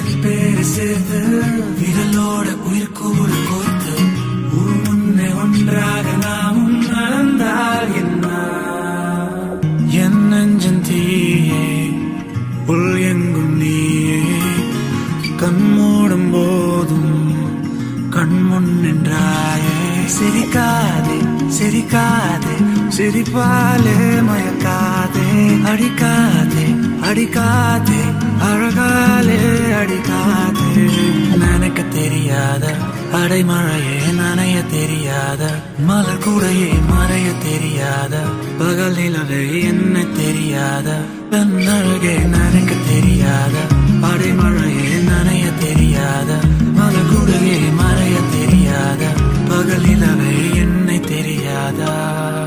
என் பேரு சேர்த்து விரலோட உயிர் கூட கோர்த்து ஊர் முன்னே ஒன்றாக நாமும் நடந்தால் என்ன என் நெஞ்சன் தீயே உள் எங்கும் நீயே கண் மூடும் போதும் கண் முன் நின்றாயே சிரிக்காதே சிரிக்காதே சிரிப்பாலே மயக்காதே அடிக்காதே அடிக்காதே அழகாலே அடிக்காதே நினைக்க தெரியாத அடைமழையே நனைய தெரியாத மலர் கூடையே மறைய தெரியாத பகல் நிலவே என்ன தெரியாத பெண் அழகே நினைக்க தெரியாத அடைமழையே நனைய தெரியாத மலர் கூடையே மறைய தெரியாத பகல் நிலவே என்னை தெரியாதா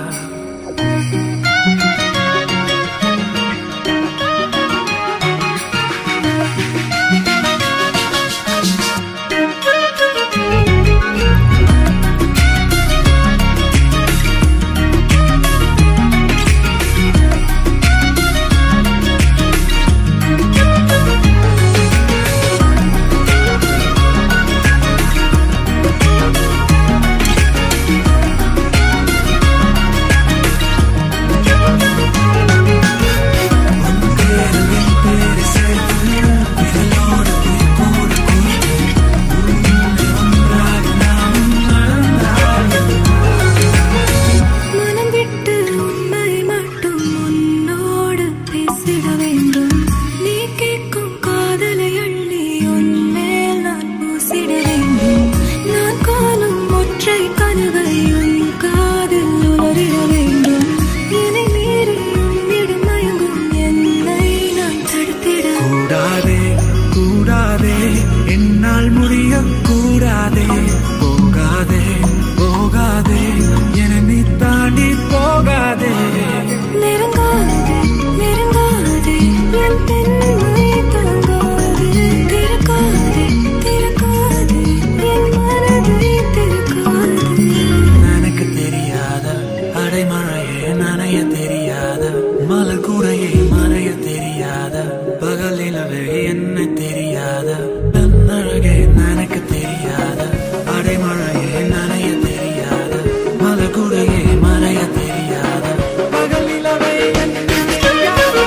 மனம் விட்டு உண்மை மட்டும் உன்னோடு பேசிட வேண்டும் நீ கேட்கும் காதலை அள்ளி உன்மேல் நான் பூசிட வேண்டும் நான் காணும் ஒற்றை கனவை உன் காதில் உணரிட வேண்டும் என்னை மீறி உன்னிடம் மயங்கும் என்னை நான் தடுத்திட கூடாதே கூடாதே என்னால் முடிய கூடாதே போகாதே போகாதே என நீ தாண்டி போகாதே நெருங்காதே நெருங்காதே என் பெண்மை தாங்காதே திறக்காதே திறக்காதே என் மனதை திறக்காதே எனக்கு தெரியாத அடைமழையே நனைய தெரியாத மலர் கூடையே மறைய தெரியாத பகல் நிலவே என்ன தெரியாத பெண் அழகே எனக்கு தெரியாத அடைமழையே நனைய தெரியாத மலர் கூடையே மறைய தெரியாத பகல் நிலவே என்ன தெரியாத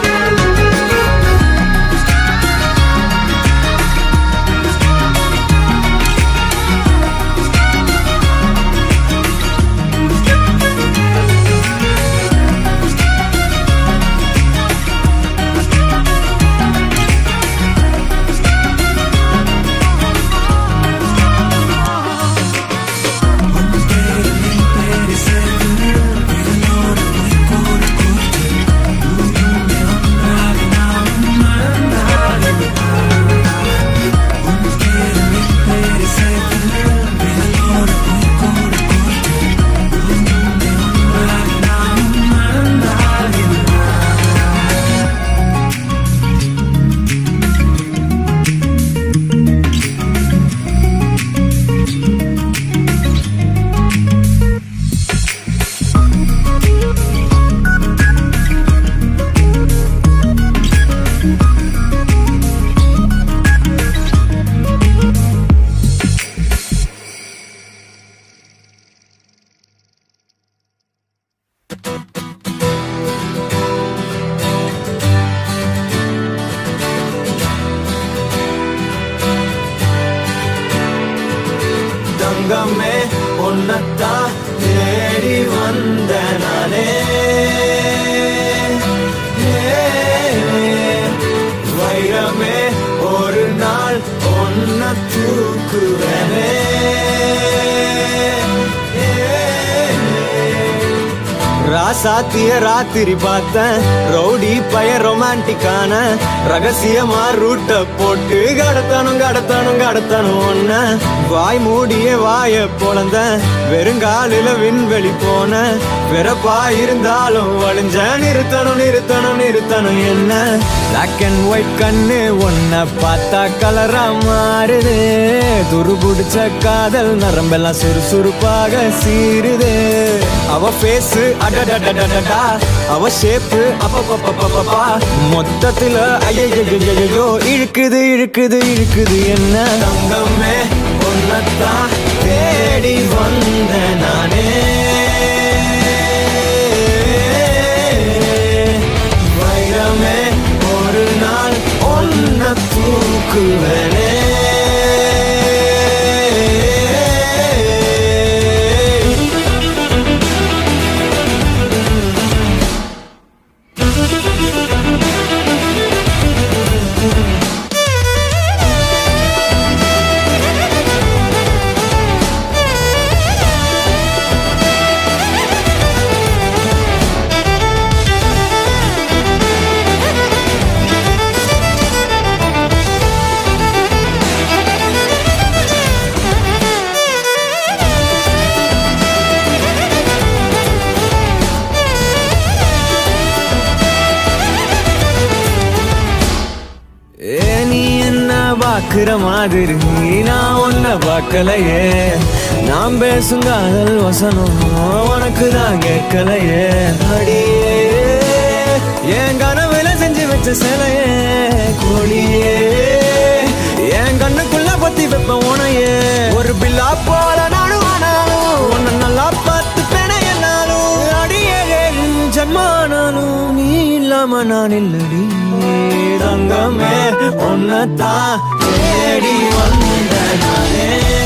தங்கமே உன்னத்தான் தேடி வந்த நானே வைரமே ஒரு நாள் ஒன்ன தூக்குவனே ராசாத்திய ராத்திரி பார்த்தேன் ரவுடி பய ரொமான்டிக்கான ரகசியமா ரூட்ட போட்டு கடத்தணும் கடத்தணும் கடத்தணும் ஒன்ன வாய் மூடிய வாய பொழந்த வெறுங்காலில விண்வெளி போன வெறப்பா இருந்தாலும் வழிஞ்ச நிறுத்தணும் நிறுத்தணும் நிறுத்தணும் என்ன பிளாக் அண்ட் ஒயிட் கண்ணு ஒன்ன பார்த்தா கலரா மாறுது துரு பிடிச்ச காதல் நரம்பெல்லாம் சுறுசுறுப்பாக சீருது அவ பேசு அட அடடடடடடா. அவ ஷேப்பு அப்பப்பப்பப்பப்பா மொத்தத்துல ஐயோ இழுக்குது இழுக்குது இழுக்குது என்ன தங்கமே ஒன்னத்தான் தேடி வந்த நானே வைரமே ஒரு நாள் ஒன்ன தூக்குவனே ஏ நீ என்ன பாக்குற மாதிரி நான் உன்ன பார்க்கலையே நான் பேசும் காதல் வசனம் உனக்கு தான் கேட்கலையே அடியே என் கனவுல செஞ்சு வச்ச சிலையே கோழியே என் கண்ணுக்குள்ள பத்தி வைப்ப உனையே ஒரு பில்லா போல நானும் ஆனாலும் உன்னை நல்லா பார்த்து பெண என்னாலும் அடியே ஜன்மானாலும் நீ இல்லாம நான் இல்லடி தங்கமே உன்னத்தான் தேடி வந்த நானே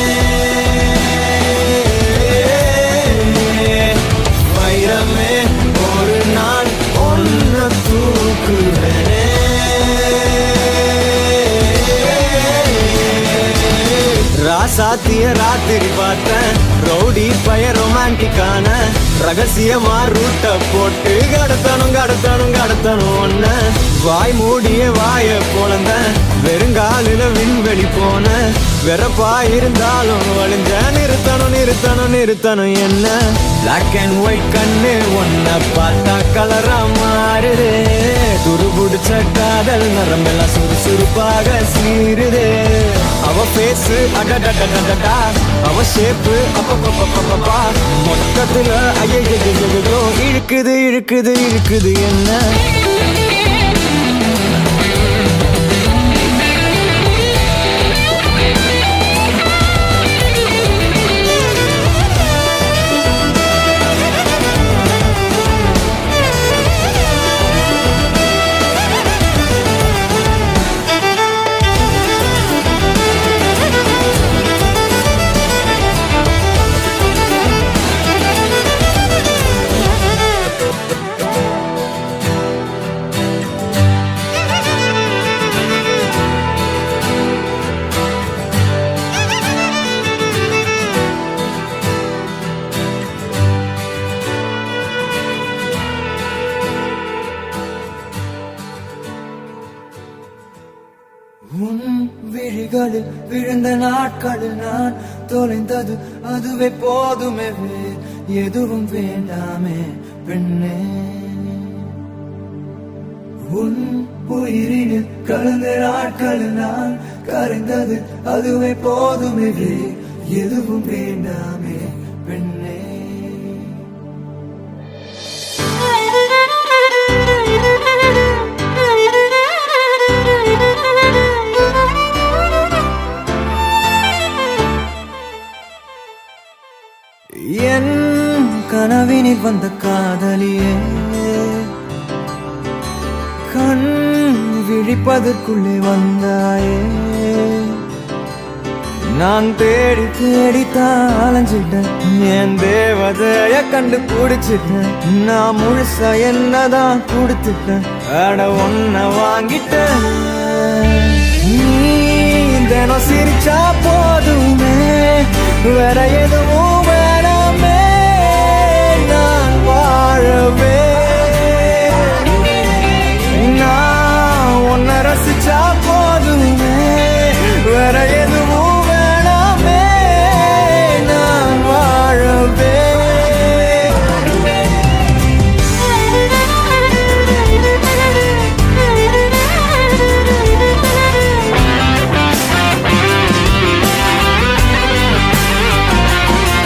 வைரமே ஒரு நாள் ஒன்ன தூக்குவேனே ராசாத்திய ராத்திரி பார்த்தேன் ரவுடி பய ரொமான்டிக்கான ரகசியமா ரூட்ட போட்டு கடத்தணும் கடத்தணும் கடத்தணும் ஒன்ன வாய் மூடிய வாய போலந்த வெறுங்காலில விண்வெளி போன வெறப்பா இருந்தாலும் வழிஞ்ச நிறுத்தணும் நிறுத்தணும் நிறுத்தணும் என்ன பிளாக் அண்ட் ஒயிட் கண்ணு ஒன்ன பார்த்தா கலரா மாறுதே துருபுடிச்ச காதல் நரம்பெல்லாம் சுறுசுறுப்பாக சீருதே அவ பேசு அடடடடடடா அவ ஷேப்பு அப்பப்பப்பப்பப்பா மொத்தத்துல ஐயோ இழுக்குது இழுக்குது இழுக்குது என்ன உன் விழிகளில் விழுந்த நாட்களில் நான் தொலைந்தது அதுவே போதுமே வேறு எதுவும் வேண்டாமே பெண்ணே உன் உயிரினில் கலந்த நாட்களில் நான் கரைந்தது அதுவே போதுமே வேறு எதுவும் வேண்டாமே பெண்ணே என் கனவினில் வந்த காதலியே கண் விழிப்பதற்குள்ளே வந்தாயே நான் தேடி தேடி அலைஞ்சிட்டேன் என் தேவதைய கண்டு பிடிச்சிட்டேன் நான் முழுசா என்னதான் கொடுத்துட்டேன் அட ஒன்ன வாங்கிட்டேன் நீ தினம் சிரிச்சா போதுமே வேற எதுவும் வேணாமே நான் வாழவே நான் உன்னை ரசிச்சா போதுமே வேற எதுவும் வேணாமே நான் வாழவே Thank you.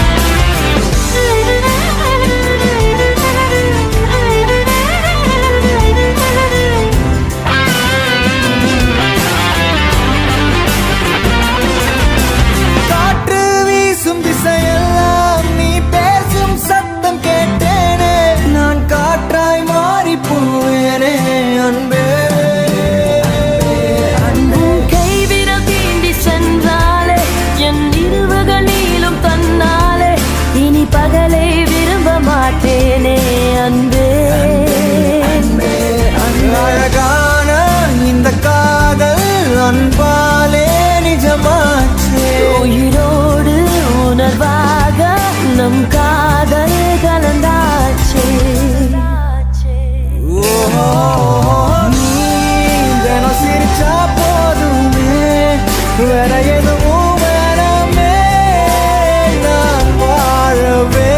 உயிரோடு உணர்வாக நம் காதல் கலந்தாச்சே நீ தினம் சிரிச்சா போதுமே வேற எதுவும் வேணாமே நான் வாழவே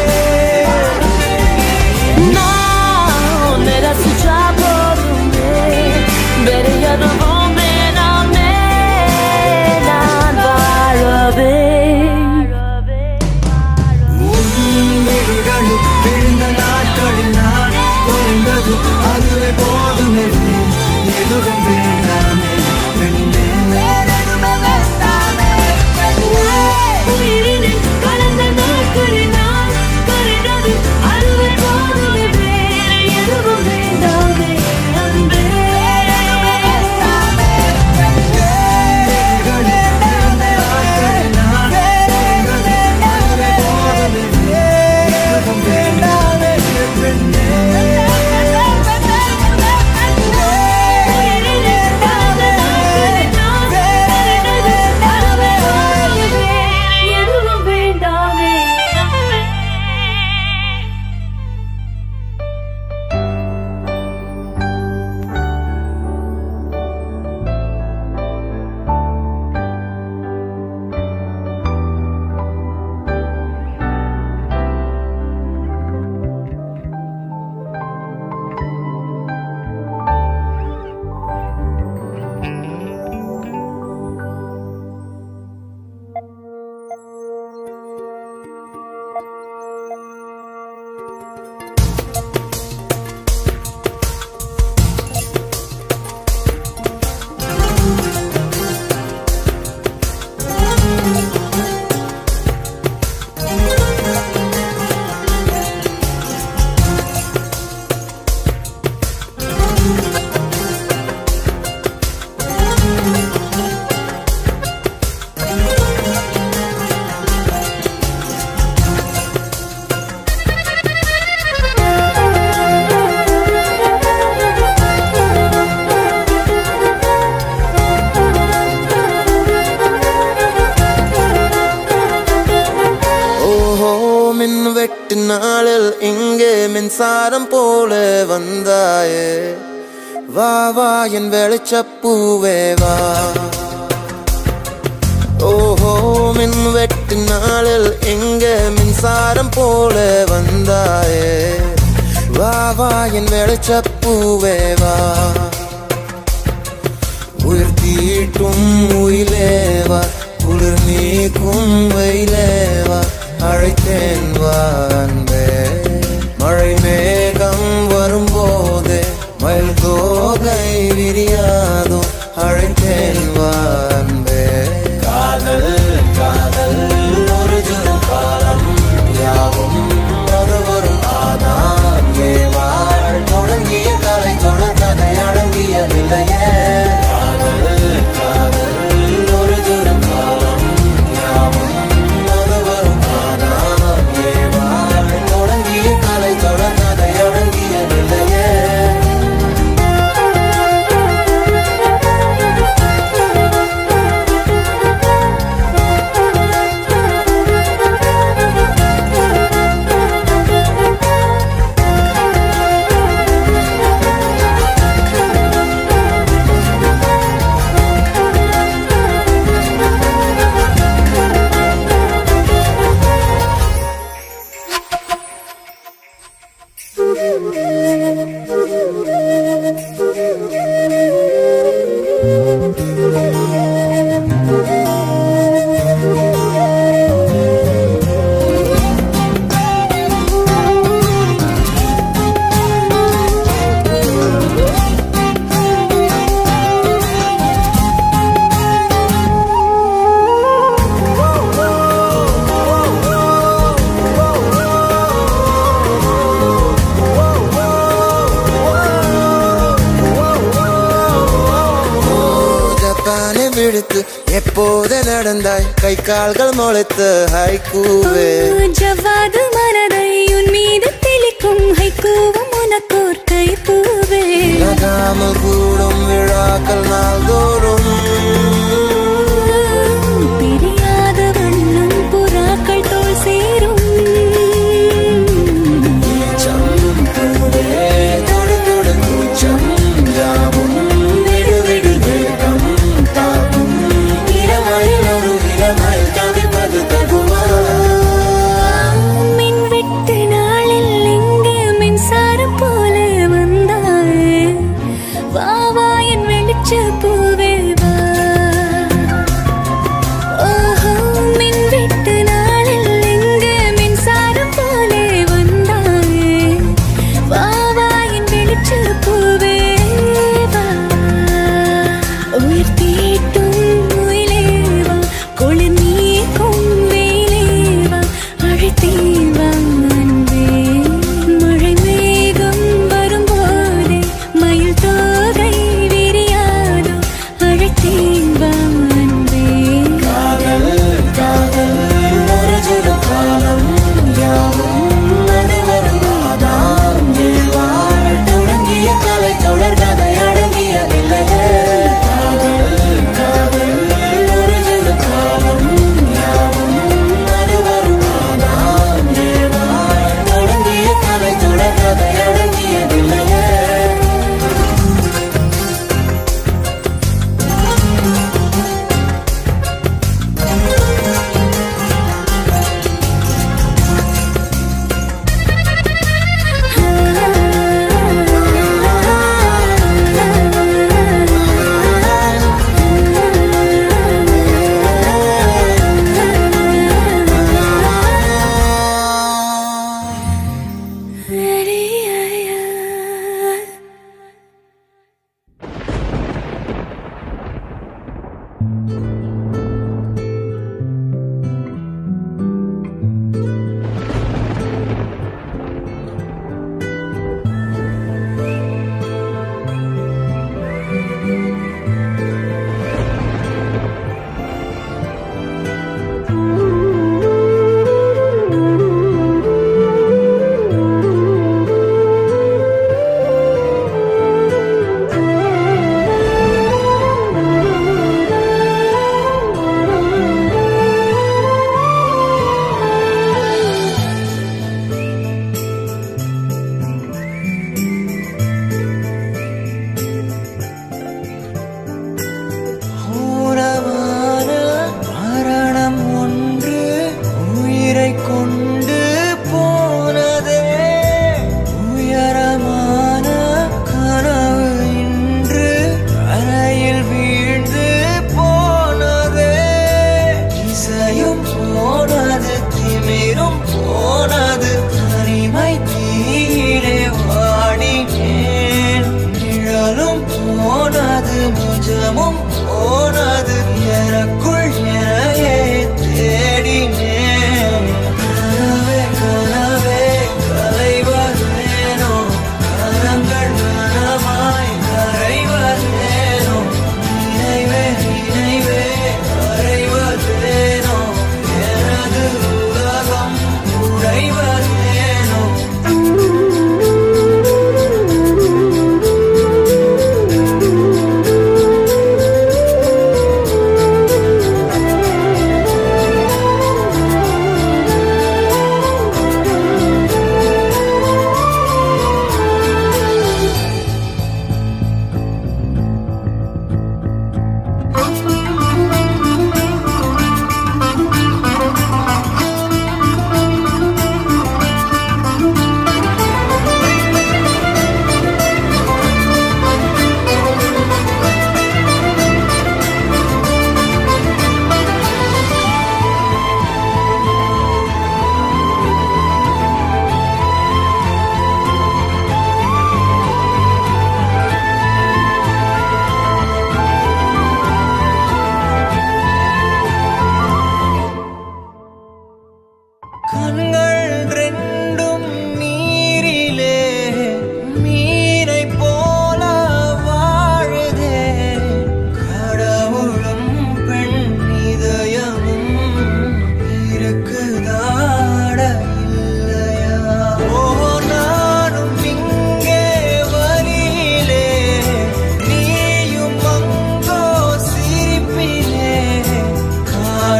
நான் உன்னை ரசிச்சா போதுமே வேற எதுவும் வேணாமே நான் வாழவே விழிகள் விழுந்த நாட்களில் நான் குறைந்தது அதுவே போதுமே எதுவும் வேண்டாமே பெண்ணே உயிரினில் கலந்த நாட்களில் நான் கரைந்தது அதுவே போதுமே வேற எதுவும் வேண்டாமே அன்பே உயிரினில் கலந்த நாட்களில் நான் கரைந்தது அதுவே போதுமே வேற எதுவும் வேண்டாமே ஓஹோ மின் வெட்டு நாளில் இங்கே மின்சாரம் போல வந்தாயே வா வா என் வெளிச்சப்பூவே வா ஓஹோ மின் வெட்டு நாளில் இங்கே மின்சாரம் போல வந்தாயே வா வா என் வெளிச்சப்பூவே வா உயிர் தீட்டும் உயிலேவா குளிர் நீக்கும் வெயிலேவா அழைத்தேன் வா அன்பே மழை மேகம் வரும்போது மயில் தோகை விரியாதோ அழைத்தேன் வா அன்பே காதல் காதல் ஒரு ஜுரம் காலம் யாவும் அது வரும் ஆனான் ஏவாள் தொடங்கிய கலை தொடர்கதை அடங்கியதில்லையே காதல் காதல் ஒரு ஜுரம் காலம் யாவும் அது வரும் ஆனான் ஏவாள் தொடங்கிய கலை தொடர்கதை அடங்கியதில்லையே ஜப்பானை விடுத்து எப்போது நடந்தாய் கை கால்கள் முளைத்து ஹைக்கூவே ஜவ்வாது மனதை உன் மீது தெளிக்கும் ஹைக்கூவும் உனக்கோர் கைப்பூவே நகாமல் கூடும் விழாக்கள் நாள்தோறும் பிரியா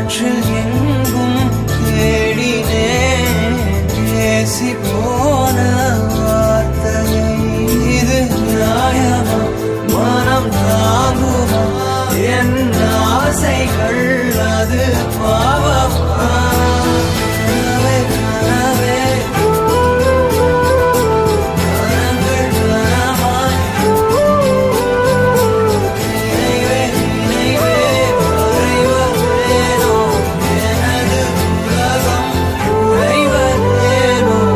காற்றில் எங்கும் தேடினேன் பேசி போன வார்த்தையை இது நியாயமா மனம் தாங்குமா என் ஆசைகள் அது பாவமா கனவே, கனவே, கனங்கள் கனமாய் நினைவே, நினைவே, மறைவதேனோ, எனது உலகம் உறைவதேனோ.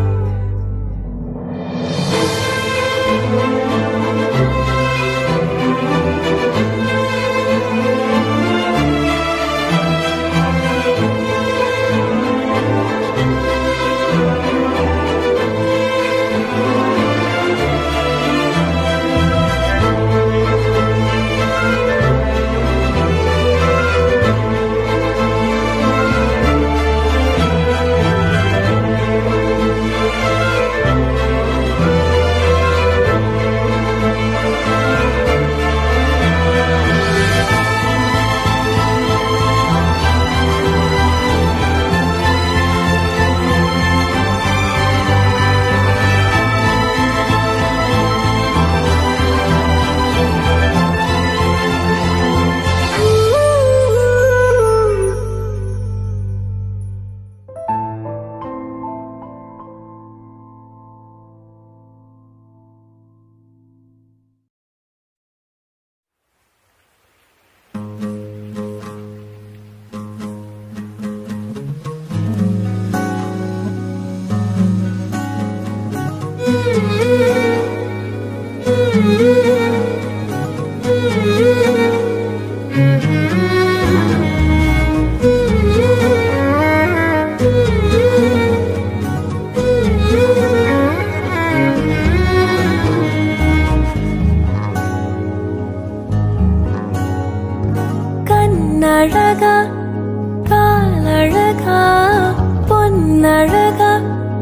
கண்ணழகா காலழகா பொன்னழகா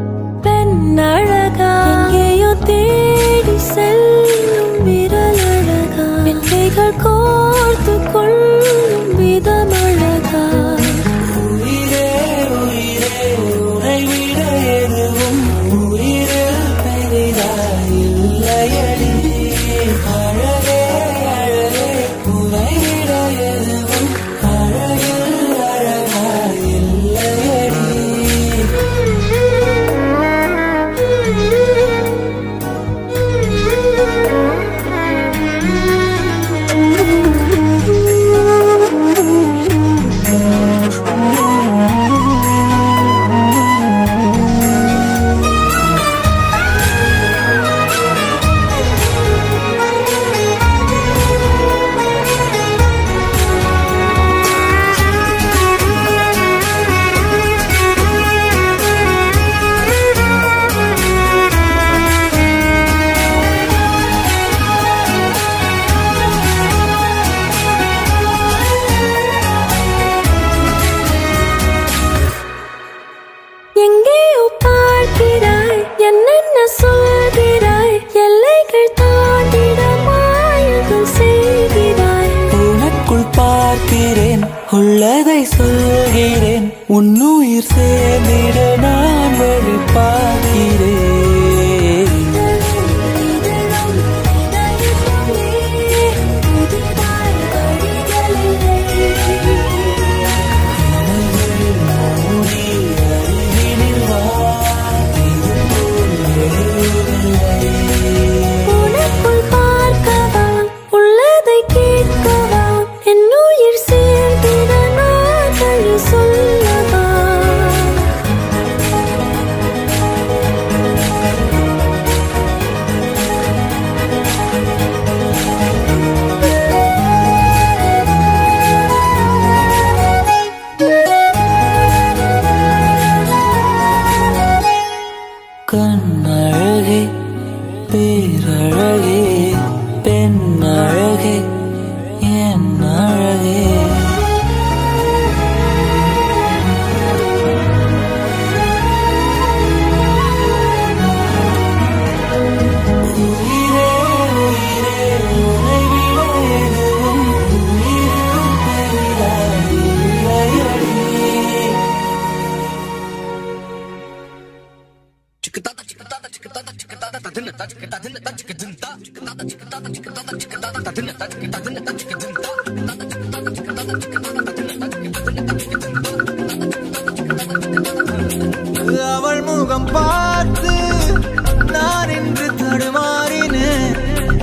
பெண்ணழகா எங்கேயோ தேடி செல்லும் விரலழகா என் கைகள் கோர்த்து கொள்ளும் விதமழகா உயிரே உயிரே உனை விட எதுவும் உயிரில் பெரிதாய் இல்லையடி அழகே அழகே உனை விட எதுவும் அழகில் அழகாய் இல்லையடி எங்கேயோ பார்க்கிறாய் என்னென்ன சொல்கிறாய் எல்லைகள் தாண்டிட மாயங்கள் செய்கிறாய் உனக்குள் பார்க்கிறேன் உள்ளதை சொல்கிறேன் உன்னுயிர் சேர்ந்திட நான் வழி பார்க்கிறேன் இதழும் இதயத்துமே புதிதாய் வழிகளில்லை உனக்குள் பார்க்கவா உள்ளதை கேட்கவா என் உயிர் சேர்ந்திட நான் வழி சொல்லவா அவள் முகம் பார்த்து நான் இன்று தடுமாறினேன்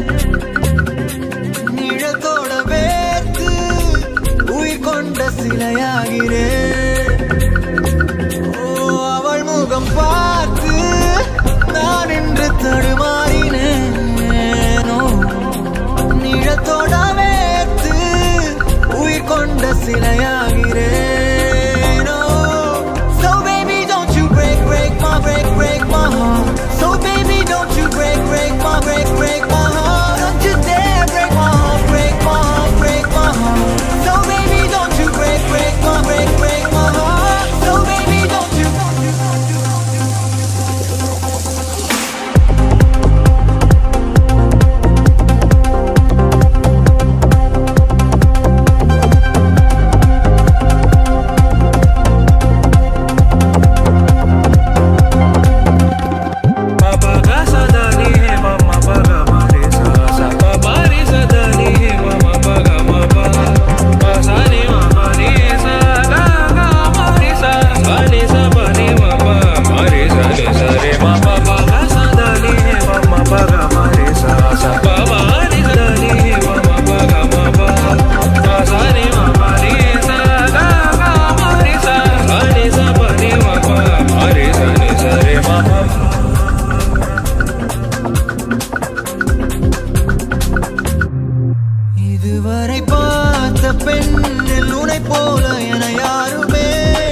நிழத்தோட வேர்த்து உயிர் கொண்ட சிலையாகிறேன் ஓ அவள் முகம் பார்த்து நான் இன்று தடுமாறினேன் ஓ, நிழத்தோட வேர்த்து உயிர் கொண்ட சிலையாகிறேன் ஓ, So baby don't you break break my break break my heart So baby don't you break break my break break my heart Don't you dare break my heart break my heart break my heart So baby don't you break break my break break my heart So baby don't you don't you don't you don't you இதுவரை பார்த்த பெண்ணில் உனை போல என யாருமே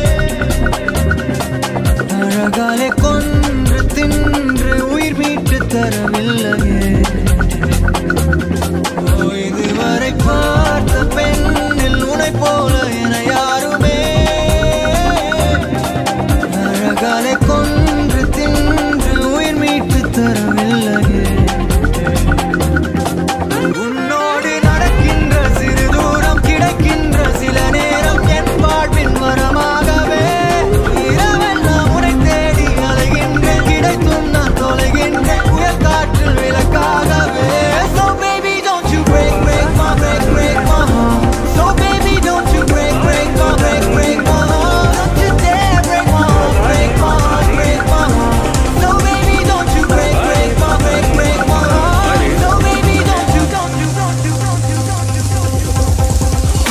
அழகாலே கொன்று தின்று உயிர் மீட்டு தரவில்லையே ஓ, இதுவரை பார்த்த பெண்ணில் உனை போல என யாருமே அழகாலே கொன்று தின்று உயிர் மீட்டு தரவில்லையே உன்னோடு நடக்கின்ற சிறு தூரம் கிடைக்கின்ற சில நேரம் என் வாழ்வின் வரமாகவே இரவெல்லாம் உனை தேடி அலைகின்றேன் கிடைத்தும் நான் தொலைகின்றேன் புயல் காற்றில் விளக்காகவே So baby don't you break break my break break my heart So baby don't you break break my break break my heart Don't you dare break my heart break my heart break my heart So baby don't you break break my break break my heart So baby don't you don't you don't you don't you don't you don't you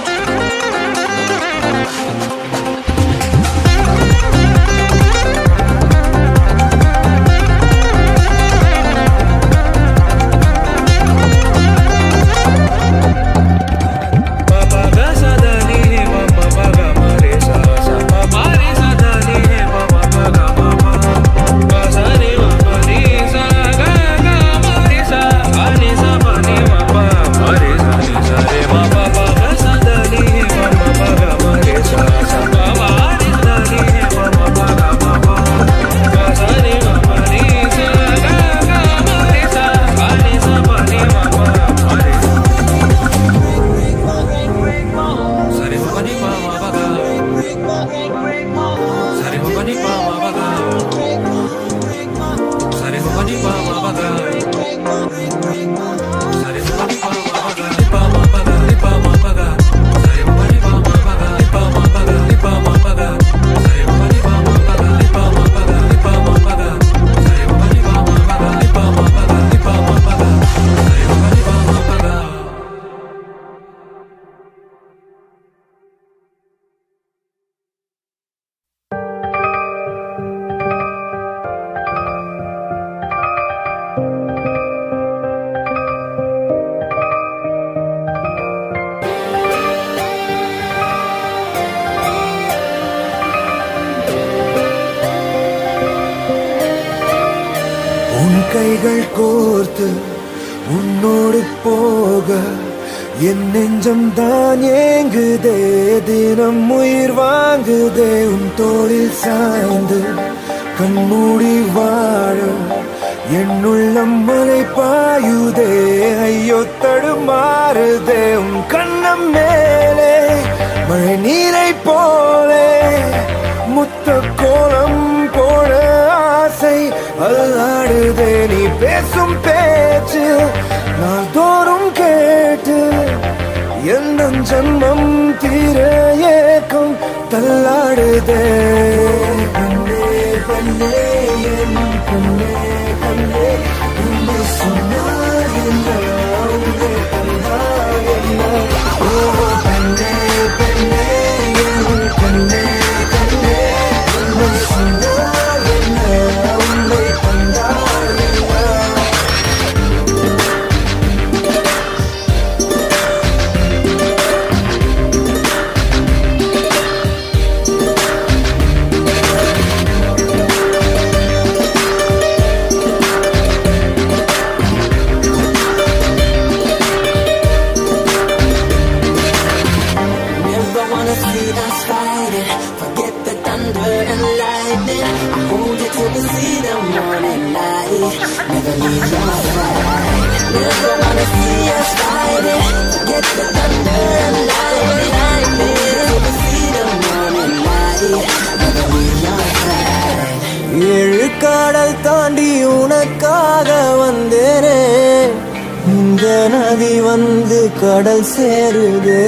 உன் கைகள் கோர்த்து உன்னோடு போக என் நெஞ்சம் தான் ஏங்குதே தினம் உயிர் வாங்குதே உன் தோளில் சாய்ந்து கண்மூடி வாழ என் உள்ளம் மலை பாயுதே ஐயோ தடுமாறுதே உன் கண்ணம் மேலே மழை நீரை போலே முத்த கோலம் போட ஆசை அல்லாடுதே நீ பேசும் பே எந்த ஜன்மம் தீர ஏக்கம் தள்ளாடுதே கண்ணே கண்ணே என் கண்ணே கண்ணே உன்னை சொன்னால் என்ன உன்னை கண்டால் என்ன ஓ கண்ணே கண்ணே என் கண்ணே கண்ணே உன்னை சொன்னால் என்ன உன்னை கண்டால் என்ன Never wanna see us fighting. Forget the thunder and lightning. I hold you till we see the morning light. Never leave your side. Never wanna see us fighting. Forget the thunder and lightning. Till we see the morning light. Never leave your side. ஏழு கடல் தாண்டி உனக்காக வந்தேனே இந்த நதி வந்து கடல் சேருதே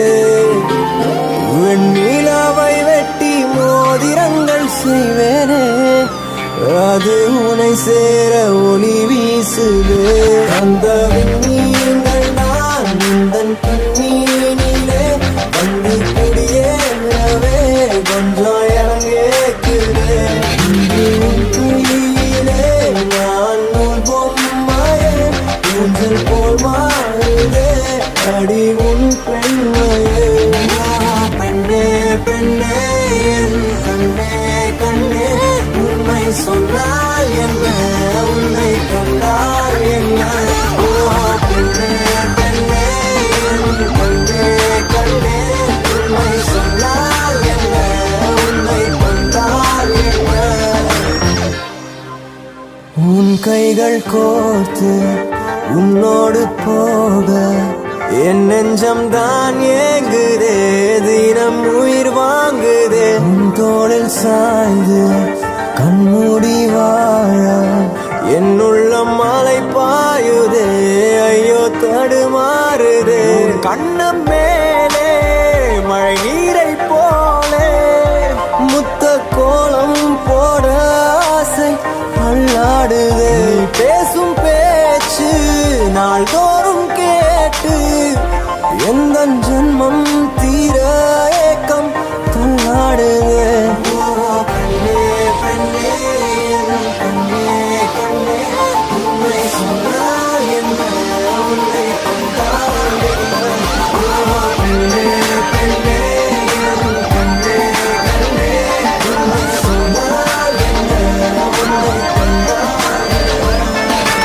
வெண்ணிலாவை வெட்டி மோதிரங்கள் செய்வேனே அது உனை சேர ஒளி வீசுதே அந்த விண்மீன்கள் நான் இந்த கண்ணீனிலே வந்து குடியேறவே கொஞ்சம் இறங்கேக்குதே இன்று உன் கையிலே நான் நூல் பொம்மையே ஊஞ்சல் போல் மாறுதே அடி உன் பெண்மையே பெண்ணே பெண்ணே என் கண்ணே கண்ணே உண்மை சொன்னால் என்ன உன்னை கண்டால் என்ன ஓ பெண்ணே பெண்ணே என் கண்ணே கண்ணே உண்மை சொன்னால் என்ன உன்னை கண்டால் என்ன உன் கைகள் கோர்த்து உன்னோடு போக என் நெஞ்சம் தான் ஏங்குதே தினம் உயிர் வாங்குதே உன் தோளில் சாய்ந்து கண்மூடி வாழ என் உள்ளம் மலை பாயுதே ஐயோ தடுமாறுதே கண்ணம் மேலே மழை நீரை போலே முத்த கோலம் போட ஆசை அல்லாடுதே பேசும் பேச்சு நாள்தோறும் கேட்டு எந்த ஜென்மம் தீர ஏக்கம் தள்ளாடுதே ஓ, பெண்ணே, பெண்ணே, என் கண்ணே, கண்ணே, உண்மை சொன்னால் என்ன, உன்னை கண்டால் என்ன? ஓ, பெண்ணே, பெண்ணே, என் கண்ணே, கண்ணே, உண்மை சொன்னால் என்ன, உன்னை கண்டால்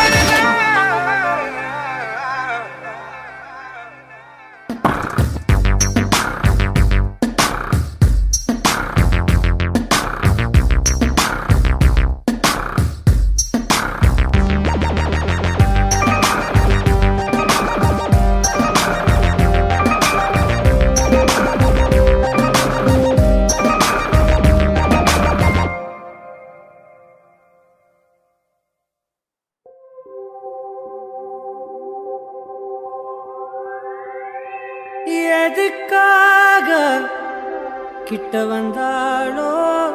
எதுக்காக கிட்ட வந்தாளோ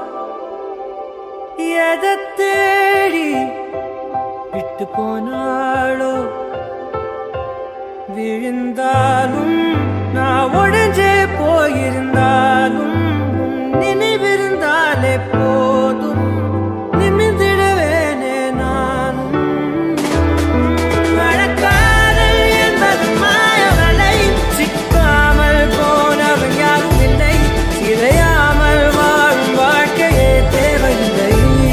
எதை தேடி விட்டு போனாளோ விழுந்தாலும் நான் உடஞ்சே போயிருந்தாலும் உன் நினைவிருந்தாலே போதும் நிமிர்ந்திடவேனே நானும் மழக்காதல் என்பது மாயவலை சிக்காமல் போனவன் யாரும் இல்லை சிதையாமல் வாழும் வாழ்க்கையே தேவையில்லை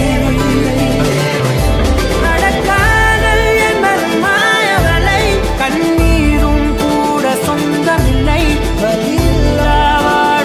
நடக்காதல் என்பது மாயவலை கண்ணீரும் கூட சொந்தமில்லை வலியில்லா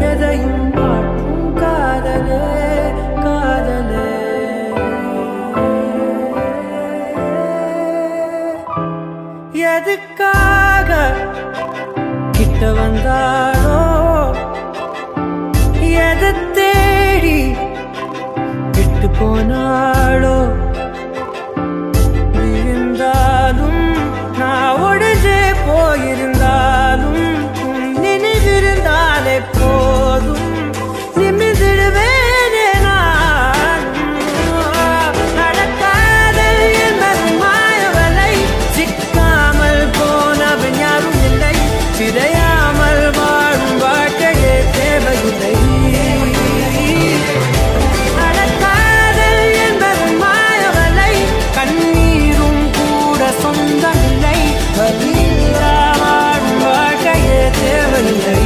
எதையும் மாற்றும் காதலே காதலே எதுக்காக கிட்ட வந்தாரோ எதை தேடி விட்டு போனாளோ இருந்தாலும் நான் ஒடிஞ்சே போயிருந்தாலும் உன் நினைவிருந்தாலே போதும் நிமிதிடுவேனே நானும் நடக்காதல் என்பது மாயவலை சிக்காமல் போனவன் யாரும் இல்லை சிதையாமல் வாழும் வாழ்க்கையே தேவையில்லை நடக்காதல் என்பது மாயவலை கண்ணீரும் கூட சொந்தமில்லை வலியில்லா வாழும் வாழ்க்கையே தேவையில்லை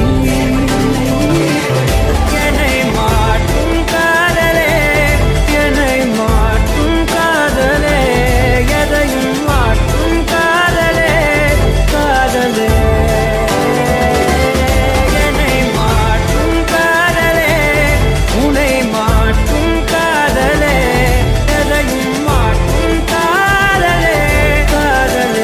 என்னை மாற்றும் காதலே என்னை மாற்றும் காதலே எதையும் மாற்றும் காதலே காதலே என்னை மாற்றும் காதலே உன்னை மாற்றும் காதலே எதையும் மாற்றும் காதலே காதலே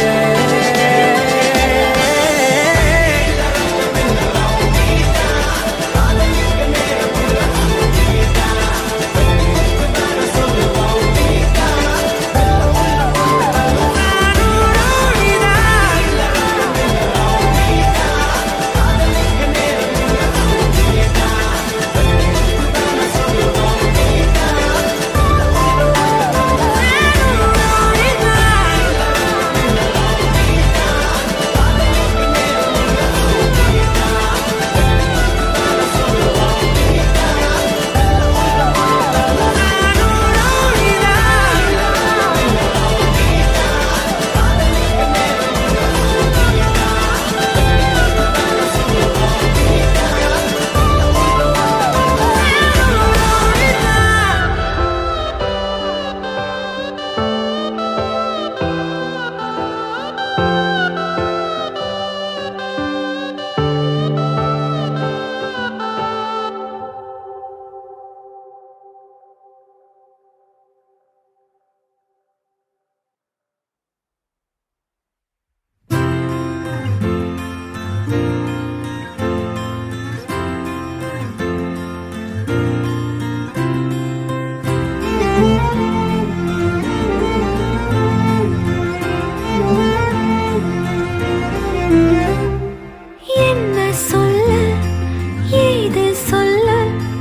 என்ன சொல்ல ஏது சொல்ல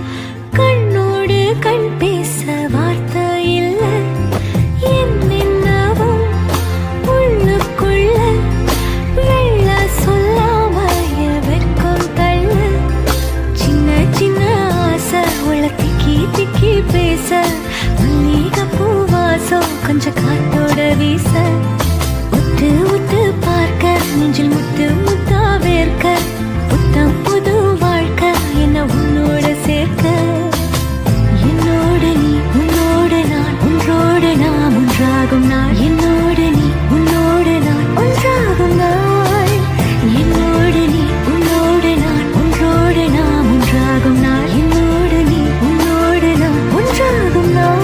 கண்ணோடு கண் பேச வார்த்தை இல்ல என்னென்னவும் உள்ளுக்குள்ள வெள்ள சொல்லாம வெக்கம் தள்ள சின்ன சின்ன ஆசை உள்ள திக்கி திக்கி பேச மல்லிகை பூவாசம் கொஞ்சம் காத்தோட வீச உத்து உத்து பார்க்க நெஞ்சில் முத்து முத்தா வேர்க்க புத்தம் புது வாழ்க்கை என்ன உன்னோட சேர்க்க என்னோடு நீ உன்னோடு நான் ஒன்றோடு நாம் ஒன்றாகும் நாள் என்னோடு நீ உன்னோடு நான் ஒன்றாகும் நாள் என்னோடு நீ உன்னோடு நான் ஒன்றோடு நாம் ஒன்றாகும் நாள் என்னோடு நீ உன்னோடு நான் ஒன்றாகும் நாள்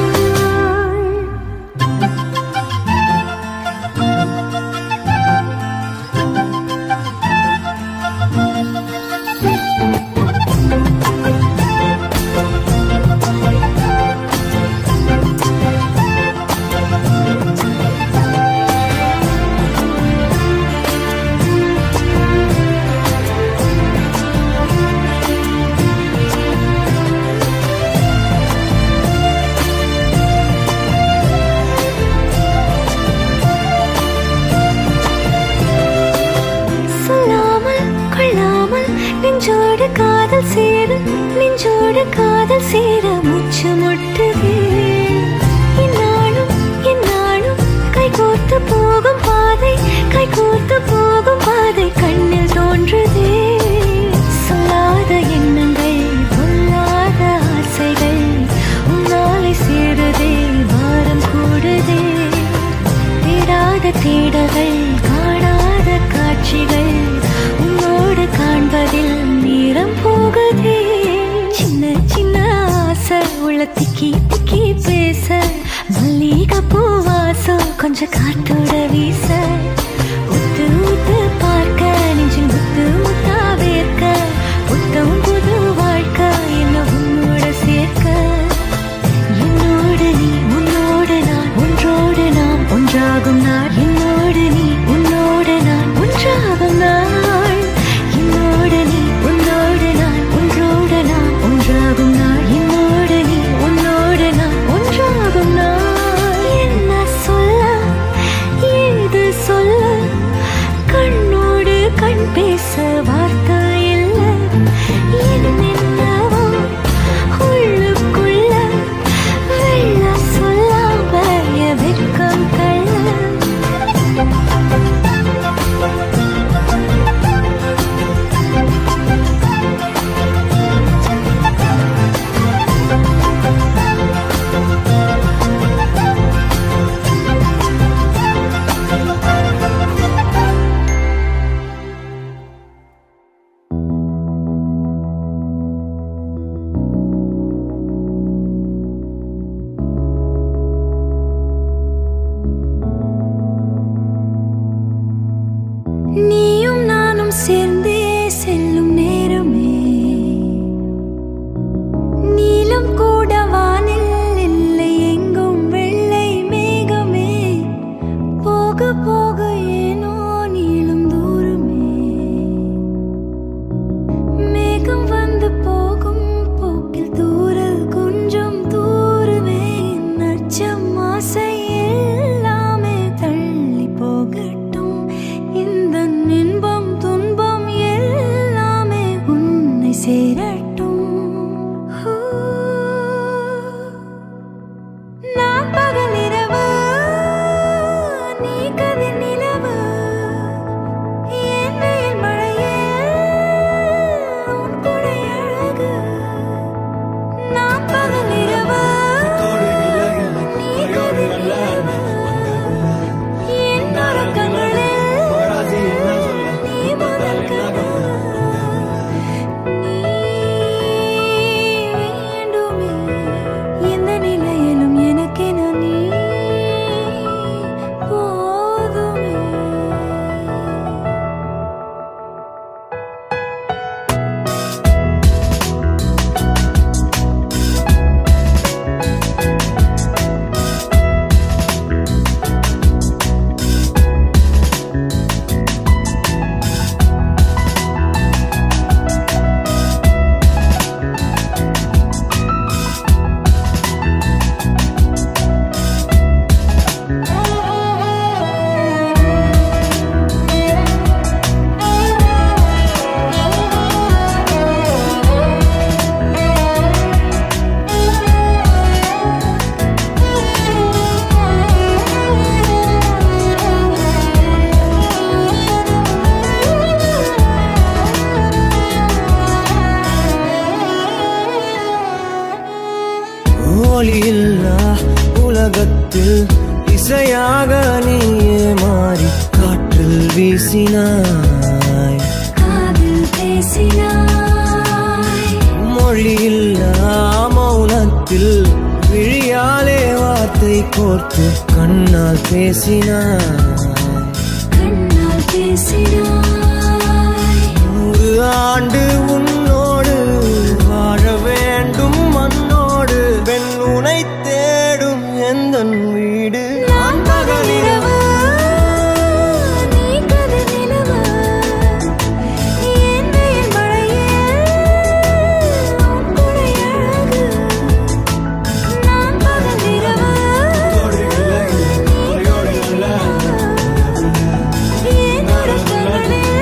சொல்லாமல் கொள்ளாமல் நெஞ்சோடு காதல் சேர நெஞ்சோடு காதல் சேர மூச்சு முட்டுதே இந்நாளும் இந்நாளும் கைகோர்த்து போகும் பாதை கைகோர்த்து போகும் பாதை கண்ணில் தோன்றுதே சொல்லாத எண்ணங்கள் பொல்லாத ஆசைகள் உன்னாலை சேருதே பாரம் கூடுதே தேடாத தேடல்கள் காணாத காட்சிகள் உன்னோடு காண்பதில் நேரம் போகுதே போல திக்கி திக்கி பேச மல்லிகை பூவாசம் கொஞ்சம் காத்தோட வீச உத்து உத்து பார்க்க நெஞ்சில் முத்து முத்தா வேர்க்க புத்தம் புது வாழ்க்கை என்ன உன்னோட சேர்க்க என்னோடு நீ உன்னோடு நான் ஒன்றோடு நாம் ஒன்றாகும் நாள் என்னோடு நீ உன்னோடு நான் ஒன்றாகும் நாள் என்னோடு நீ உன்னோடு நான் ஒன்றோடு நாம் ஒன்றாகும் நாள் என்னோடு நீ உன்னோடு நான் ஒன்றாகும் நாள் என்ன சொல்ல ஏது சொல்ல கண்ணோடு கண் பேச வார்த்தை இல்லை என்னென்னவோ உள்ளுக்குள்ள வெள்ள சொல்லாம என் வெட்கம் கள்ள நீயும் நானும் சேர்ந்தே செல்லும் நேரமே நீலம் கூட வானில் இல்லை எங்கும் வெள்ளை மேகமே போக போக ஏனோ நீளும் தூரமே மேகம் வந்து போகும் போக்கில் தூரல் கொஞ்சம் தூரமே நச்சம் ஆசை எல்லாமே தள்ளி போகட்டும் இந்த இன்பம் துன்பம் எல்லாமே உன்னை சேரட்டும் ஹூ. நான் பகல் இரவு நீ கதிர் நிலவு என் வெயில் மழையே உன் கொடை அழகு நான் பகல் இரவு நீ கதிர் நிலவு என் உறக்கங்களில் நீ முதல் கனவு நீ வேண்டுமே எந்த நிலையிலும் எனக்கென நீ போதுமே ஒளியில்லா உலகத்தில் இசையாக நீயே மாறி காற்றில் வீசினாய் காதில் பேசினாய் மொழியில்லா மௌனத்தில் விழியாலே வார்த்தை கோர்த்து கண்ணால் பேசினாய் கண்ணால் பேசினாய் நூறு ஆண்டு உன்னோடு வாழ வேண்டும் மண்ணோடு பெண் உனை தேடும் எந்த வீடு நான் பகல் இரவு நீ கதிர் நிலவு என் வெயில் மழையே உன் கொடை அழகு நான் பகல் இரவு நீ கதிர் நிலவு என் உறக்கங்களில்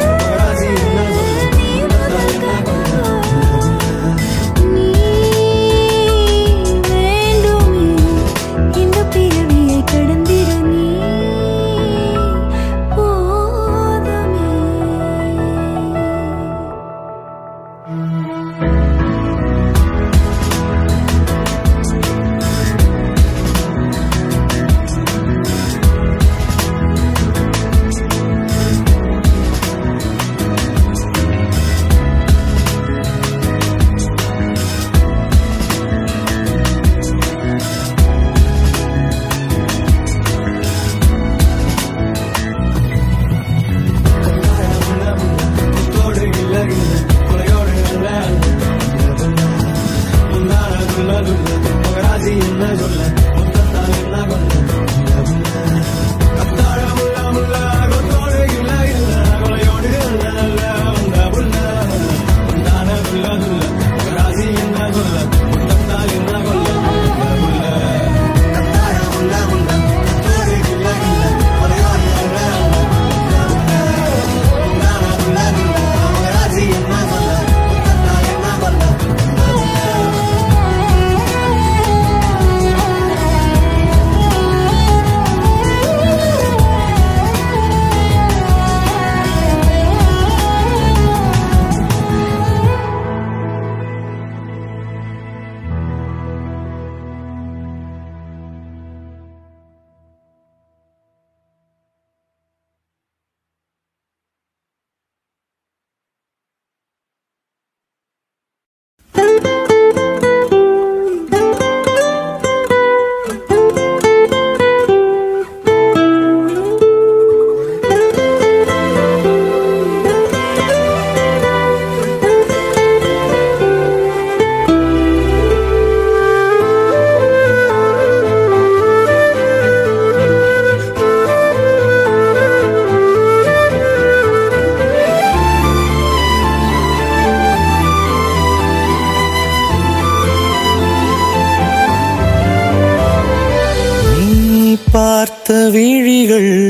விழிகள்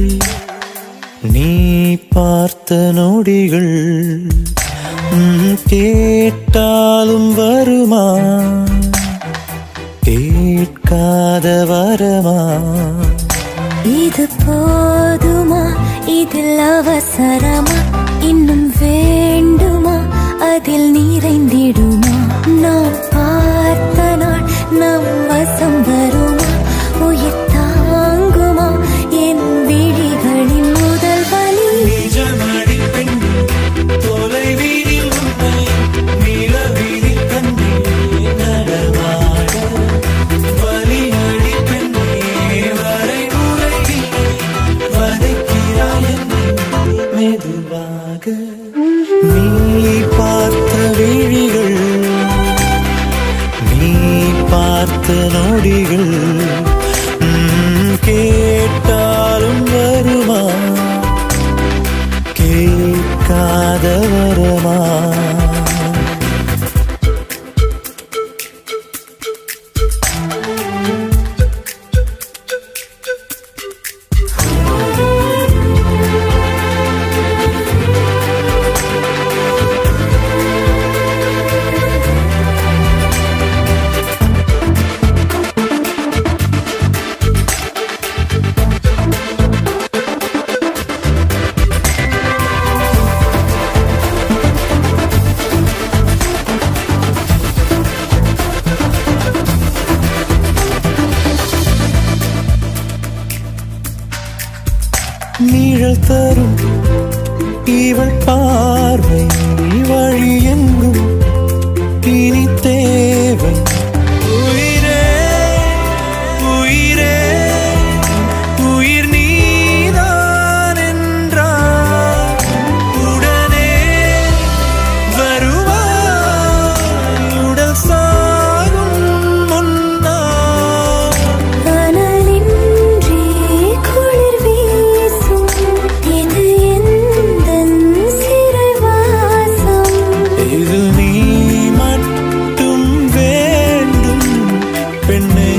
நீ பார்த்த நொடிகள் ம், கேட்டாலும் வருமா கேட்காத வரமா இது போதுமா இதில் அவசரமா இன்னும் வேண்டுமா அதில் நிறைந்திடுமா நாம் பார்த்த நாள் நம் வசம் வருமா உயிர் தாங்குமா என் விழிகளின் முதல் வலி நிஜமடி பெண் தொலைவீதில் உன்னை நிலவீதில் கண்ணே நடமாட வலியடி பெண்ணே வரைமுறையில்லை வதைக்கிறாய் என்னை மெதுவாக நீ பார்த்த விழிகள் நீ பார்த்த நொடிகள் ம், கேட்டாலும் வருமா கேட்காத வரமா நீழல் தரும் இவள் பார்வை வழி எங்கும் இனி தேவை உயிரே உயிரே உயிர் நீதான் என்றார் உடனே வருவாய் உடல் சாகும் முன்னால் அனலின்றி குளிர் வீசும் இது எந்தன் சிறைவாசம் இது நீ மட்டும் வேண்டும் பெண்ணே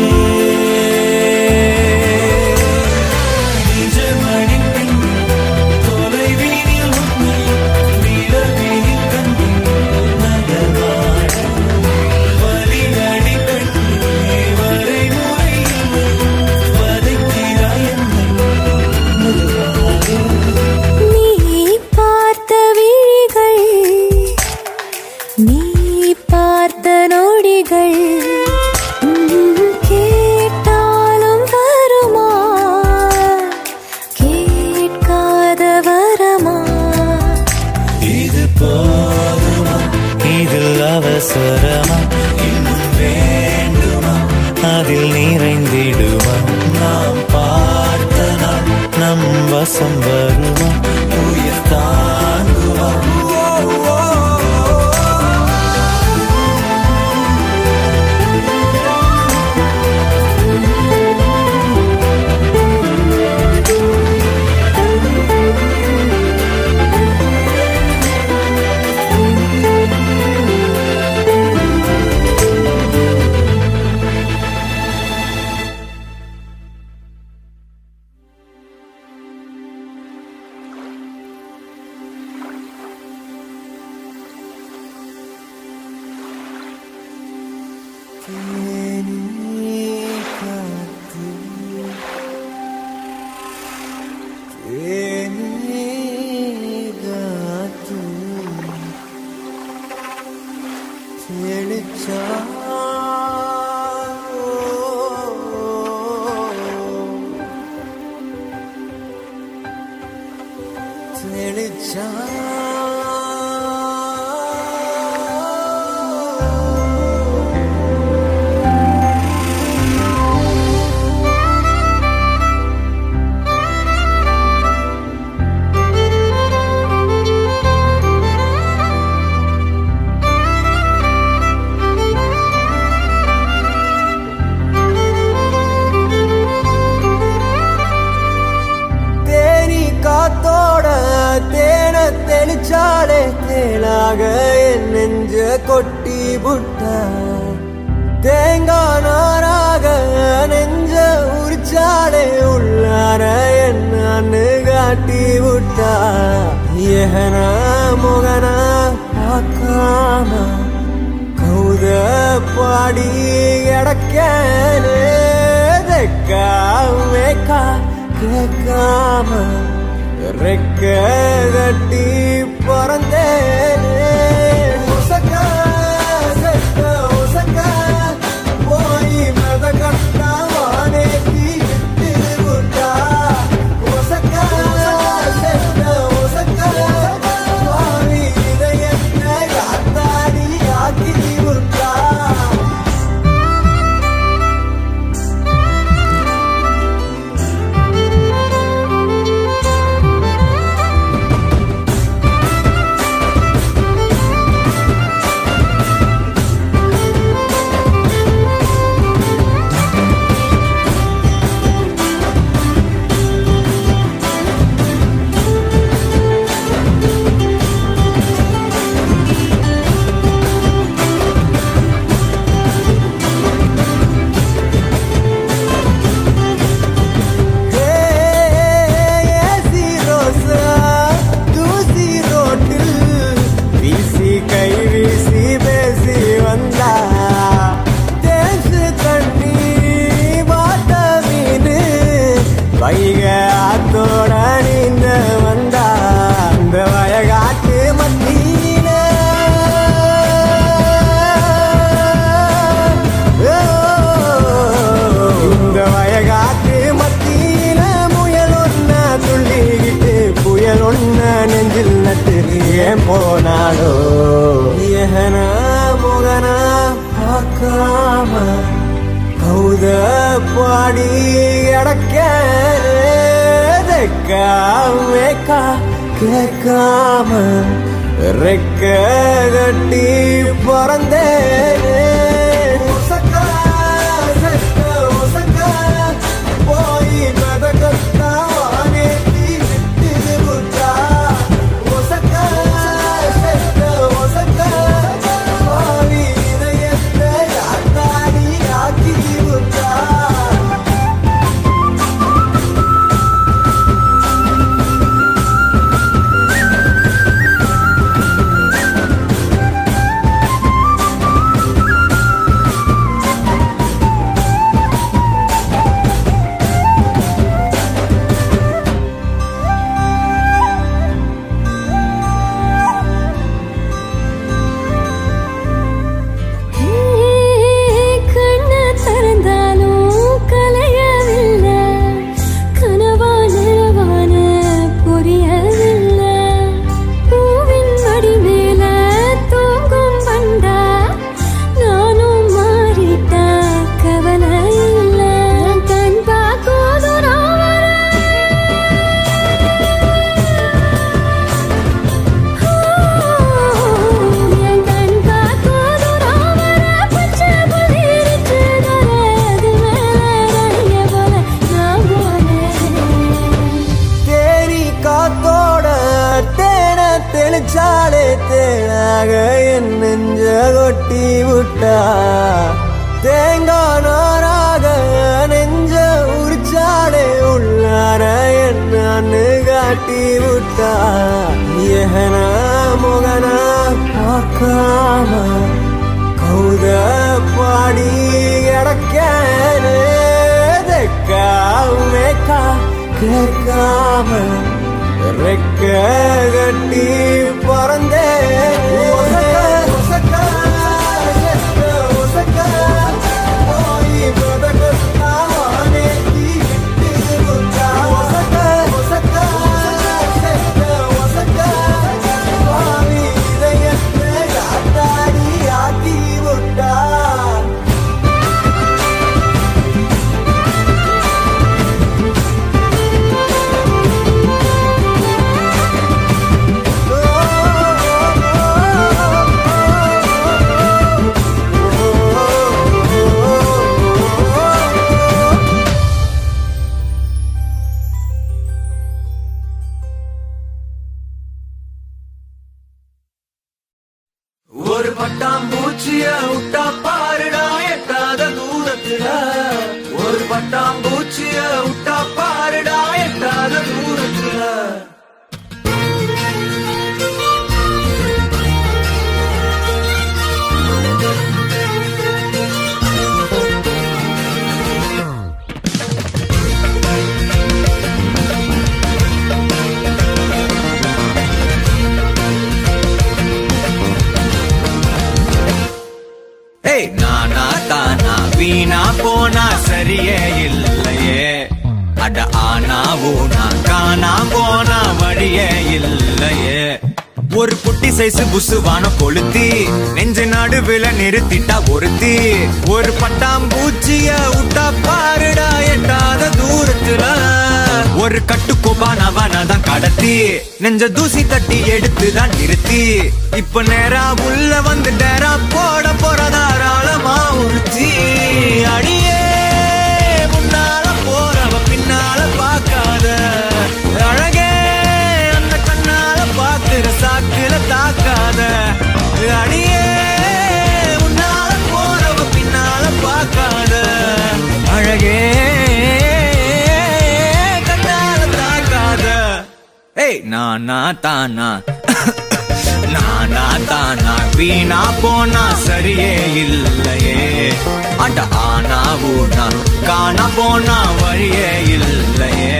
நிஜமணி பெண் தொலைவீதில் உன்னை நிலவீதில் கண்டு நகர்வாட வலியடி பெண்ணே வரைமுறையில்லை வதைக்கிறாய் என்னை மெதுவாக நீ பார்த்த விழிகள் நீ பார்த்த நொடிகள் உம், கேட்டாலும் வருமா கேட்காத வரமா இது போதுமா இதில் அவசரமா இன்னும் வேண்டுமா அதில் நிறைந்திடுமா நாம் பார்த்த நாள் நம் வசம் வருமா உயிர் தாங்குமா தேனி காத்தோட தேன தெளிச்சாலே தேனாக என் நெஞ்ச கொட்டி புட்ட தேங்காய் நாராக நெஞ்ச உரிச்சாலே உள்ளார என்னன்னு காட்டி விட்டா ஏகனா முகனா பார்க்காம கௌத பாடி கிடக்கனே தெக்காமேக்கா கேட்காம ரெக்க கட்டி பிறந்தேனே உசக்கா செத்த உசக்கா போய் மத கட்டா வானேத்தி விட்டு விட்டா உசக்கா செத்த உசக்கா வாவி இதயத்தை காத்தாடி ஆக்கி விட்டா ஏசி ரோசா தூசி ரோட்டில் வீசி கை வீசி பேசி வந்தா தேசு தண்ணி வாட்ட மீன் வைக ஆத்தோட நீந்த வந்தா இந்த வயகாட்டு மத்தியில இந்த வயகாட்டு மத்தியில முயல் ஒன்ன துள்ளிக்கிட்டு புயல் ஒன்ன நெஞ்சில் நட்டு ஏன் போனாலோ ஏகனா முகனா பார்க்காம கௌத பாடி கிடக்கா கேட்காம ரெக்க கட்டி பிறந்தேனே உசக்கா செத்த உசக்கா போய் மதகத்தா வானேத்தி விட்டு விட்டா உசக்கா செத்த உசக்கா பாவி இதயத்தை ஆத்தாடி ஆக்கி விட்டா கண்ண திறந்தாலும் கலையவில்லை கனவா நிலவான புரியவில்லை பூவின் மடி மேல தூங்கும் வந்தா நானும் மாறிட்டா கவலை இல்லை கண் பார்க்கோதும் என் கண் காத்தோடு ராமர பச்சை புதிரிச்சு அது மேலே போல நான் போனேன் தேனி காத்தோட தேன தெளிச்சாலே தேனாக என் நெஞ்ச கொட்டி விட்டா தேங்காய் நாராக நெஞ்ச உரிச்சாலே உள்ளார என்னன்னு காட்டி விட்டா ஏகனா முகனா பார்க்காம கௌத பாடி கிடக்கனே தெக்காமேக்கா கேட்காம ரெக்க கட்டி பிறந்தே ஆக்கி விட்டா ஒரு பட்டாம்பூச்சிய விட்டா பாருடா எட்ட பூச்சிய விட்டா பாருடா எட்டாத தூரத்துல ஏய் நானா தானா வீணா போனா சரியே இல்லையே அட ஆனா ஊனா காணா போனா வழியே இல்லையே ஒரு குட்டி சைஸ் புசுவான கொளுத்தி நெஞ்சு நடுவுல நிறுத்திட்டா ஒருத்தி ஒரு பட்டாம்பூச்சிய விட்டா பாருடா எட்டாத தூரத்துல ஒரு கட்டுக்கோபானவன தான் கடத்தி நெஞ்ச தூசி தட்டி எடுத்து தான் நிறுத்தி இப்ப நேரா உள்ள வந்து டேரா போட போற தாராளமா உறுத்தி அடியே முன்னால போறவ பின்னால பார்க்காத அழகே அந்த கண்ணால பாக்குற சாக்குல தாக்காத அடியே முன்னால போறவ பின்னால பார்க்காத அழகே கண்ணால தாக்காத ஏய் நானா தானா நானா தானா வீணா போனா சரியே இல்லையே அட ஆனா ஊனா காணா போனா வழியே இல்லையே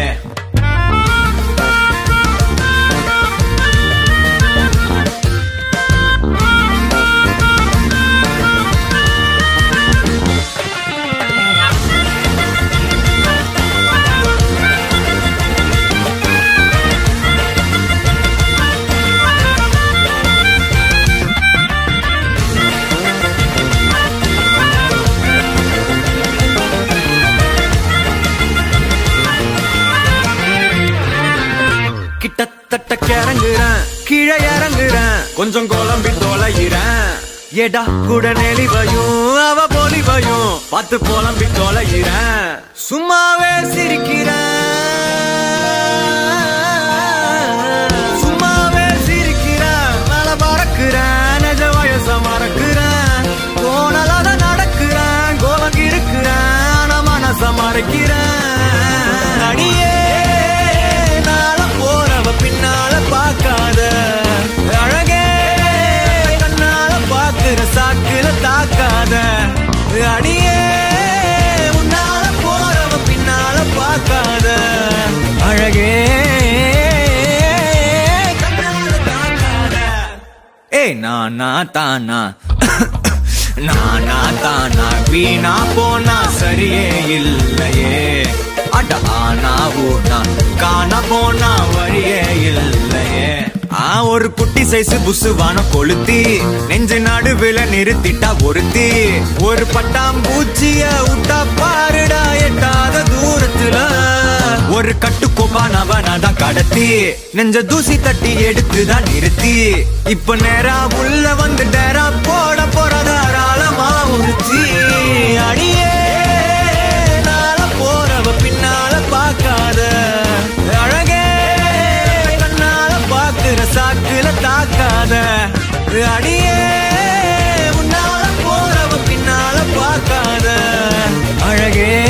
கிட்டத்தட்ட கிறங்குறேன் கீழே இறங்குறேன் கொஞ்சம் குழம்பி தொலைகிறேன் எடா கூட நெளிவையும் அவ பொலிவையும் பார்த்து புலம்பி தொலைகிறேன் சும்மாவே சிரிக்கிறேன் சும்மாவே சிரிக்கிறேன் மேல பறக்கிறேன் நிஜ வயச மறக்கிறேன் கோணலாத நடக்கிறேன் கோலம் இருக்கிறேன் ஆனா மனச மறைக்கிறேன் அடியே நாள போறவ பின்னால பார்க்காத அழகே கண்ணால பாக்குற சாக்குல தாக்காத அடியே உன்னால போறவ பின்னால பார்க்காத அழகே கண்ணால தாக்காத ஏய் நானா தானா நானா தானா வீணா போனா சரியே இல்லையே அட ஆனா ஊனா காண போனா வழியே இல்லையே ஆ ஒரு குட்டி சைஸ் புசுவான கொளுத்தி நெஞ்சு நடுவுல நிறுத்திட்டா ஒருத்தி ஒரு பட்டாம்பூச்சிய விட்டா பாருடா எட்டாத தூரத்துல ஒரு கட்டுக்கோப்பானவன தான் கடத்தி நெஞ்ச தூசி தட்டி எடுத்து தான் நிறுத்தி இப்ப நேரா உள்ள வந்து டேரா போட போற தாராளமா உறுத்தி அடியே நாள போறவ பின்னால பார்க்காத அழகே கண்ணால பாக்குற சாக்குல தாக்காத அடியே முன்னால போறவ பின்னால பார்க்காத அழகே